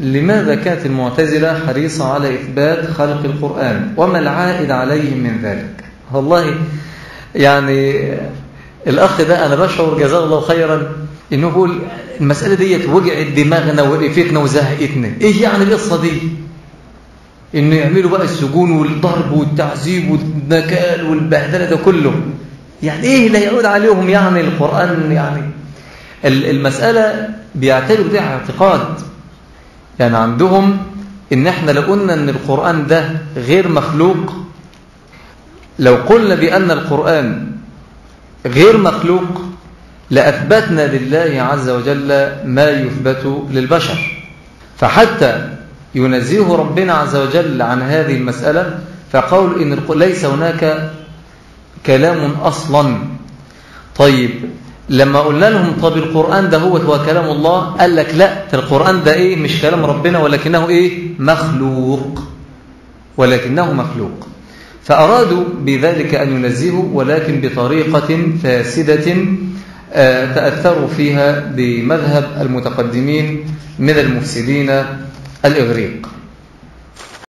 لماذا كانت المعتزلة حريصة على إثبات خلق القرآن وما العائد عليهم من ذلك والله يعني الأخ ده أنا بشعر جزاه الله خيرا إنه يقول المسألة ديت وجعت دماغنا وقفتنا وزهقتنا إيه يعني القصة دي إنه يعملوا بقى السجون والضرب والتعذيب والنكال والبهدلة ده كله يعني إيه لا يعود عليهم يعني القرآن يعني المسألة بيعتبروا دي اعتقاد يعني عندهم إن إحنا لو قلنا إن القرآن ده غير مخلوق لو قلنا بأن القرآن غير مخلوق لأثبتنا لله عز وجل ما يثبت للبشر فحتى ينزيه ربنا عز وجل عن هذه المسألة فقول إن ليس هناك كلام أصلا طيب لما قلنا لهم طب القرآن ده هو هو كلام الله قال لك لا القرآن ده إيه مش كلام ربنا ولكنه إيه مخلوق ولكنه مخلوق فأرادوا بذلك أن ينزهوا ولكن بطريقة فاسدة تأثروا فيها بمذهب المتقدمين من المفسدين الإغريق